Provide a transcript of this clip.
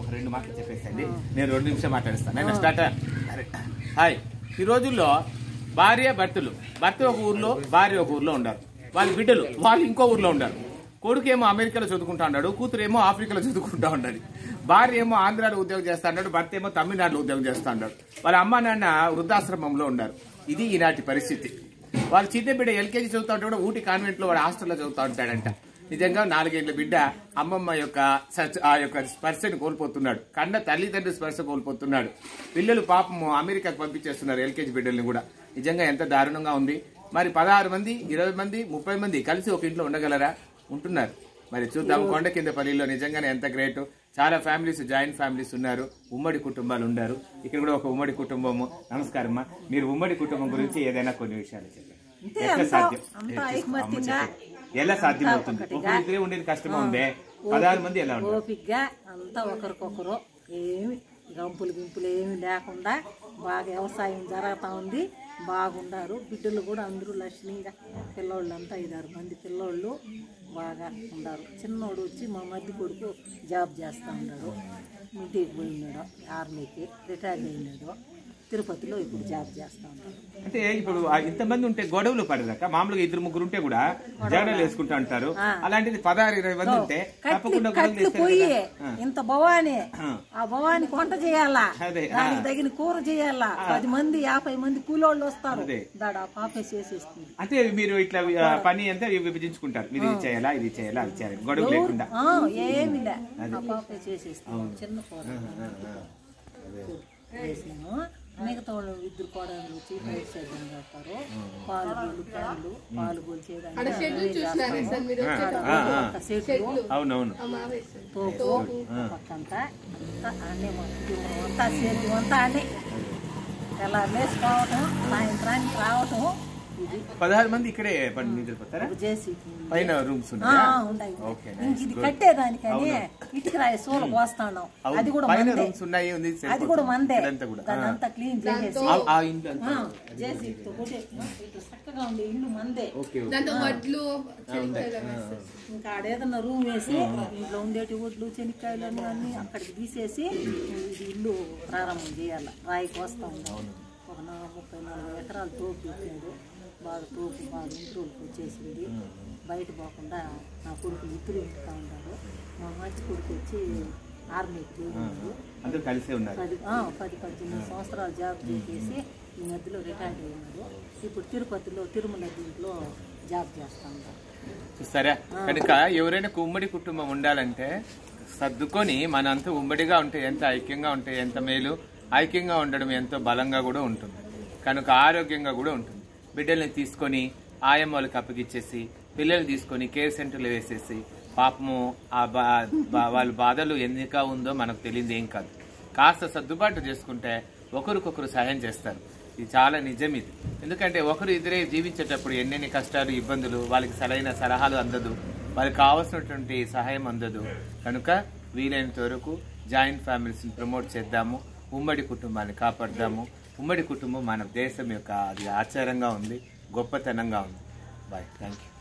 ఒక రెండు మాటలు చెప్పేసండి నేను రెండు నిమిషం మాట్లాడిస్తాను నేను స్టార్ట్ అరే. హాయ్ ఈ రోజుల్లో భార్య భర్తలు భర్త ఒక ఊర్లో భార్య ఒక ఊర్లో ఉండారు వాళ్ళ బిడ్డలు వాళ్ళు ఇంకో ఊర్లో ఉండారు కొడుకు ఏమో అమెరికాలో చదువుకుంటా ఉన్నాడు కూతురు ఏమో ఆఫ్రికాలో చదువుకుంటా ఉన్నాడు భార్య ఏమో ఆంధ్రాలో ఉద్యోగం చేస్తా ఉన్నాడు భర్త ఏమో తమిళనాడులో ఉద్యోగం చేస్తా ఉన్నాడు వాళ్ళ అమ్మ నాన్న వృద్ధాశ్రమంలో ఉన్నారు ఇది ఈనాటి పరిస్థితి వాళ్ళ చిన్న బిడ్డ ఎల్కేజీ చదువుతా ఉంటే కూడా ఊటీ కాన్వెంట్ లో వాడు హాస్టల్లో చదువుతా ఉంటాడంట నిజంగా నాలుగేళ్ల బిడ్డ అమ్మమ్మ యొక్క సచ్- ఆ యొక్క స్పర్శను కోల్పోతున్నాడు కన్న తల్లిదండ్రుల స్పర్శ కోల్పోతున్నాడు పిల్లలు పాపము అమెరికాకు పంపించేస్తున్నారు ఎల్కేజీ బిడ్డల్ని కూడా నిజంగా ఎంత దారుణంగా ఉంది మరి పదహారు మంది ఇరవై మంది ముప్పై మంది కలిసి ఒక ఇంట్లో ఉండగలరా ఉంటున్నారు మరి చూద్దాం కొండ కింద పల్లిలో నిజంగానే ఎంత గ్రేట్ చాలా ఫ్యామిలీస్ జాయింట్ ఫ్యామిలీస్ ఉన్నారు ఉమ్మడి కుటుంబాలు ఉన్నారు ఇక్కడ కూడా ఒక ఉమ్మడి కుటుంబము నమస్కారం అమ్మా మీరు ఉమ్మడి కుటుంబం గురించి ఏదైనా కొన్ని విషయాలు చెప్పండి అంతే ఎట్లా అంతా- సాధ్యం అంతా ఏ, ఐకమత్యంగా అమ్మ చెప్పండి. ఎలా సాధ్యం అవుతుంది ఒక ఇద్దరే ఉండేది కష్టంగా ఉందే పదహారు మంది ఎలా ఉంటారు ఓపిగ్గా అంతా ఒకరికొకరు ఏమి గంపులు గింపులు ఏమి లేకుండా బాగా వ్యవసాయం జరుగుతూ ఉంది బాగుండారు బిడ్డలు కూడా అందరూ లక్ష్మీగా పిల్లోళ్ళు అంతా ఐదారు మంది పిల్లోళ్ళు బాగా ఉండారు చిన్నోడు వచ్చి మా మధ్య కొడుకు జాబ్ చేస్తూ ఉన్నాడు ఇంటికి పోయినాడు ఆర్మీకి రిటైర్ అయినాడు తిరుపతిలో ఇప్పుడు జాబ్ చేస్తూ ఉన్నాడు అంటే ఇప్పుడు ఆ ఇంతమంది ఉంటే గొడవలు పడదాక మామూలుగా ఇద్దరు ముగ్గురు ఉంటే కూడా జగడాలు వేసుకుంటా అంటారు అలాంటిది పదహారు ఇరవై మంది ఉంటే తప్పకుండా గొడవలు కట్లు వేస్తారు పోయి కదా. ఇంత భవాని ఆ. ఆ భవానికి వంట చేయాలా అదే, ఆ. దానికి తగిన కూర చేయాలా పది మంది యాభై మంది కూలోళ్ళు వస్తారు అదే. దాడ ఆ పాపే చేసేస్తుంది అంటే మీరు ఇట్లా ఆ, పని అంతా విభజించుకుంటారు ఇది చేయాలా ఇది చేయాలా అది చేయాలి గొడవ లేకుండా ఆ, ఏమీ లే ఆ పాపే చేసేస్తుంది చిన్న కూర వేసాను మిగతా వాళ్ళు ఇద్దరు కోడలు వచ్చి బయట సేద్యం చేస్తారు పాలు గోళ్ళు ప్యాన్లు పాలు గోలు చేయడానికి ఒక సెట్లు అవునవును తోపు పక్కంతా అంతా అన్నీ మొత్తం అంతా సేద్యం అంతా అన్నీ ఎలా వేసుకోవటం సాయంత్రానికి రావటం ఇది పదహారు మంది ఇక్కడే పని నిద్రపోతారా చేసి పైన రూమ్స్ ఆ, ఉన్నాయా ఉన్నాయి ఓకే ఇంక ఇది కట్టేదానికని ఇటుక రాయి సోల పోస్తాను అది కూడా పైన మందే రూమ్స్ ఉన్నాయి ఉంది అది కూడా మందే ఇదంతా కూడా దాన్ని అంతా క్లీన్ చేసేసి ఆ- ఆ ఇంట్లో అంతా. చేసి ఇటు కొట్టే- ఇటు చక్కగా ఉండే ఇల్లు మందే ఓకే ఓకే. దాంతో వడ్లు ఇంకా ఆడేదన్నా రూమ్ వేసి ఇంట్లో ఉండేటి ఒడ్లు చెనిక్కాయలు అన్ని అన్ని అక్కడికి తీసేసి ఇది ఇల్లు ప్రారంభం చేయాలి రాయికి వస్తా ఉన్నాం ఒక నా ముప్పై నలభై ఎకరాలు తోపు పెట్టాడు బాగా తోపు బాగా ఇంట్రోల్కి వచ్చేసింది బయట పోకుండా నా కొడుకు ఇద్దరు ఇంటికా ఉన్నాడు మా మధ్య కొడుకు వచ్చి ఆర్మీకి పోయినాడు అందరూ కలిసే ఉన్నారు పది ఆ, పది పద్దెనిమిది సంవత్సరాలు జాబ్ చేసేసి ఈ మధ్యలో రిటైర్ అయినాడు ఇప్పుడు తిరుపతిలో తిరుమల దీంట్లో జాబ్ చేస్తా ఉన్నాడు చూస్తారా కనుక ఎవరైనా ఉమ్మడి కుటుంబం ఉండాలంటే సర్దుకొని మనంతా ఉమ్మడిగా ఉంటే ఎంత ఐక్యంగా ఉంటే ఎంత మేలు ఐక్యంగా ఉండడం ఎంతో బలంగా కూడా ఉంటుంది కనుక ఆరోగ్యంగా కూడా ఉంటుంది బిడ్డల్ని తీసుకొని ఆయమ్మలకు అప్పగిచ్చేసి పిల్లల్ని తీసుకొని కేర్ సెంటర్లో వేసేసి పాపము ఆ బా బా- వాళ్ళ బాధలు ఎన్నిక ఉందో మనకు తెలియదు ఏం కాదు కాస్త సర్దుబాటు చేసుకుంటే ఒకరికొకరు సహాయం చేస్తారు ఇది చాలా నిజం ఇది ఎందుకంటే ఒకరు ఇద్దరే జీవించేటప్పుడు ఎన్నెన్ని కష్టాలు ఇబ్బందులు వాళ్ళకి సరైన సలహాలు అందదు వాళ్ళకి కావాల్సినటువంటి సహాయం అందదు కనుక వీలైనంత వరకు జాయింట్ ఫ్యామిలీస్ని ప్రమోట్ చేద్దాము ఉమ్మడి కుటుంబాన్ని కాపాడదాము ఉమ్మడి కుటుంబం మన దేశం యొక్క అది ఆచారంగా ఉంది గొప్పతనంగా ఉంది బాయ్ థ్యాంక్ యూ